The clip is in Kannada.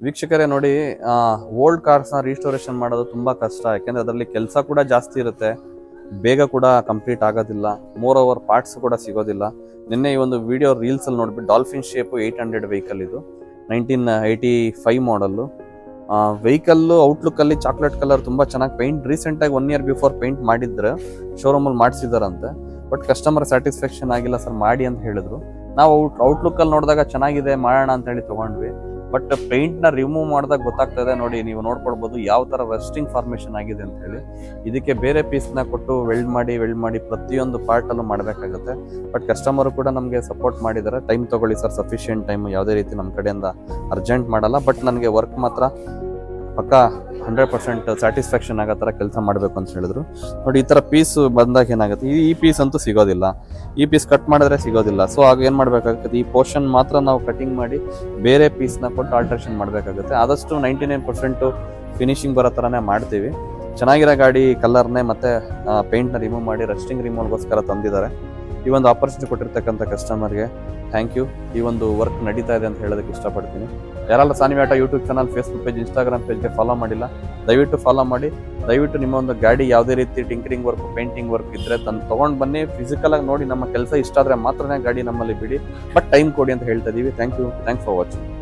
ವೀಕ್ಷಕರೇ ನೋಡಿ ಓಲ್ಡ್ ಕಾರ್ಸ್ನ ರೀಸ್ಟೋರೇಷನ್ ಮಾಡೋದು ತುಂಬ ಕಷ್ಟ ಯಾಕೆಂದರೆ ಅದರಲ್ಲಿ ಕೆಲಸ ಕೂಡ ಜಾಸ್ತಿ ಇರುತ್ತೆ ಬೇಗ ಕೂಡ ಕಂಪ್ಲೀಟ್ ಆಗೋದಿಲ್ಲ ಮೋರ್ ಓವರ್ ಪಾರ್ಟ್ಸ್ ಕೂಡ ಸಿಗೋದಿಲ್ಲ ನಿನ್ನೆ ಈ ಒಂದು ವಿಡಿಯೋ ರೀಲ್ಸಲ್ಲಿ ನೋಡ್ಬಿಟ್ಟು dolphin shape eight hundred vehicle ಇದು nineteen eighty five model vehicle ಔಟ್ಲುಕ್ಕಲ್ಲಿ ಚಾಕ್ಲೇಟ್ ಕಲರ್ ತುಂಬ ಚೆನ್ನಾಗಿ ಪೇಂಟ್ ರೀಸೆಂಟಾಗಿ ಒನ್ ಇಯರ್ ಬಿಫೋರ್ ಪೇಂಟ್ ಮಾಡಿದ್ರೆ ಶೋರೂಮಲ್ಲಿ ಮಾಡಿಸಿದಾರಂತೆ ಬಟ್ ಕಸ್ಟಮರ್ ಸ್ಯಾಟಿಸ್ಫ್ಯಾಕ್ಷನ್ ಆಗಿಲ್ಲ ಸರ್ ಮಾಡಿ ಅಂತ ಹೇಳಿದ್ರು ನಾವು ಔಟ್ ಔಟ್ಲುಕ್ಕಲ್ಲಿ ನೋಡಿದಾಗ ಚೆನ್ನಾಗಿದೆ ಮಾಡೋಣ ಅಂತ ಹೇಳಿ ತೊಗೊಂಡ್ವಿ ಬಟ್ ಪೇಂಟ್ನ ರಿಮೂವ್ ಮಾಡಿದಾಗ ಗೊತ್ತಾಗ್ತದೆ ನೋಡಿ ನೀವು ನೋಡ್ಕೊಳ್ಬೋದು ಯಾವ ಥರ ರೆಸ್ಟಿಂಗ್ ಫಾರ್ಮೇಷನ್ ಆಗಿದೆ ಅಂತ ಹೇಳಿ ಇದಕ್ಕೆ ಬೇರೆ ಪೀಸ್ನ ಕೊಟ್ಟು ವೆಲ್ಡ್ ಮಾಡಿ ವೆಲ್ಡ್ ಮಾಡಿ ಪ್ರತಿಯೊಂದು ಪಾರ್ಟಲ್ಲೂ ಮಾಡಬೇಕಾಗುತ್ತೆ ಬಟ್ ಕಸ್ಟಮರು ಕೂಡ ನಮಗೆ ಸಪೋರ್ಟ್ ಮಾಡಿದ್ದಾರೆ ಟೈಮ್ ತಗೊಳ್ಳಿ ಸರ್ ಸಫಿಷಿಯೆಂಟ್ ಟೈಮ್ ಯಾವುದೇ ರೀತಿ ನಮ್ಮ ಕಡೆಯಿಂದ ಅರ್ಜೆಂಟ್ ಮಾಡಲ್ಲ ಬಟ್ ನನಗೆ ವರ್ಕ್ ಮಾತ್ರ ಪಕ್ಕ ಹಂಡ್ರೆಡ್ ಪರ್ಸೆಂಟ್ ಸ್ಯಾಟಿಸ್ಫ್ಯಾಕ್ಷನ್ ಆಗೋ ಥರ ಕೆಲಸ ಮಾಡಬೇಕು ಅಂತ ಹೇಳಿದ್ರು ನೋಡಿ ಈ ಥರ ಪೀಸ್ ಬಂದಾಗ ಏನಾಗುತ್ತೆ ಈ ಪೀಸ್ ಅಂತೂ ಸಿಗೋದಿಲ್ಲ ಈ ಪೀಸ್ ಕಟ್ ಮಾಡಿದ್ರೆ ಸಿಗೋದಿಲ್ಲ ಸೊ ಆಗ ಏನು ಮಾಡಬೇಕಾಗುತ್ತೆ ಈ ಪೋರ್ಷನ್ ಮಾತ್ರ ನಾವು ಕಟಿಂಗ್ ಮಾಡಿ ಬೇರೆ ಪೀಸ್ನ ಕೊಟ್ಟು ಆಲ್ಟ್ರೇಷನ್ ಮಾಡಬೇಕಾಗುತ್ತೆ ಆದಷ್ಟು ನೈಂಟಿ ನೈನ್ ಪರ್ಸೆಂಟು ಫಿನಿಶಿಂಗ್ ಬರೋ ಥರನೇ ಮಾಡ್ತೀವಿ ಚೆನ್ನಾಗಿರೋ ಗಾಡಿ ಕಲರ್ನೇ ಮತ್ತೆ ಪೇಂಟ್ನ ರಿಮೂವ್ ಮಾಡಿ ರಸ್ಟಿಂಗ್ ರಿಮೂವ್ಗೋಸ್ಕರ ತಂದಿದ್ದಾರೆ ಈ ಒಂದು ಆಪರ್ಚುನಿಟಿ ಕೊಟ್ಟಿರ್ತಕ್ಕಂಥ ಕಸ್ಟಮರ್ಗೆ ಥ್ಯಾಂಕ್ ಯು ಈ ಒಂದು ವರ್ಕ್ ನಡೀತಾ ಇದೆ ಅಂತ ಹೇಳೋದಕ್ಕೆ ಇಷ್ಟಪಡ್ತೀನಿ ಯಾರೆಲ್ಲ ಸಾನಿವ್ಯಾಟ YouTube channel Facebook page Instagram ಪೇಜ್ಗೆ ಫಾಲೋ ಮಾಡಿಲ್ಲ ದಯವಿಟ್ಟು ಫಾಲೋ ಮಾಡಿ ದಯವಿಟ್ಟು ನಿಮ್ಮ ಒಂದು ಗಾಡಿ ಯಾವುದೇ ರೀತಿ ಟಿಂಕರಿಂಗ್ ವರ್ಕ್ ಪೇಂಟಿಂಗ್ ವರ್ಕ್ ಇದ್ರೆ ತಂದು ತೊಗೊಂಡು ಬನ್ನಿ ಫಿಸಿಕಲ್ ಆಗಿ ನೋಡಿ ನಮ್ಮ ಕೆಲಸ ಇಷ್ಟ ಆದರೆ ಮಾತ್ರನೇ ಗಾಡಿ ನಮ್ಮಲ್ಲಿ ಬಿಡಿ ಬಟ್ ಟೈಮ್ ಕೊಡಿ ಅಂತ ಹೇಳ್ತಾ ಇದೀವಿ thank you thanks for watching